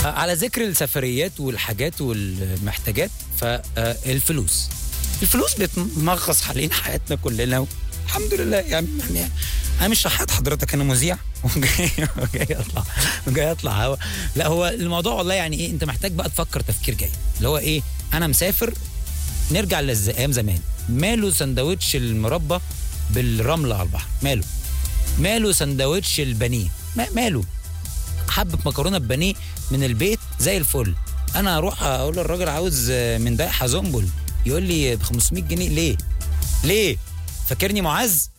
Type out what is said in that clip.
آه، على ذكر السفريات والحاجات والمحتاجات فالفلوس الفلوس بتمغص حاليا حياتنا كلنا الحمد لله يعني, يعني انا مش شحات حضرتك انا مذيع وجاي وجاي اطلع وجاي اطلع هوا لا هو الموضوع والله يعني ايه انت محتاج بقى تفكر تفكير جاي اللي هو ايه انا مسافر نرجع لايام زمان ماله سندوتش المربى بالرمله على البحر ماله ماله سندوتش البانيه ما- ماله حبه مكرونه ببانيه من البيت زي الفل انا اروح اقول للراجل عاوز من ده حزنبل يقول لي ب 500 جنيه ليه ليه فاكرني معز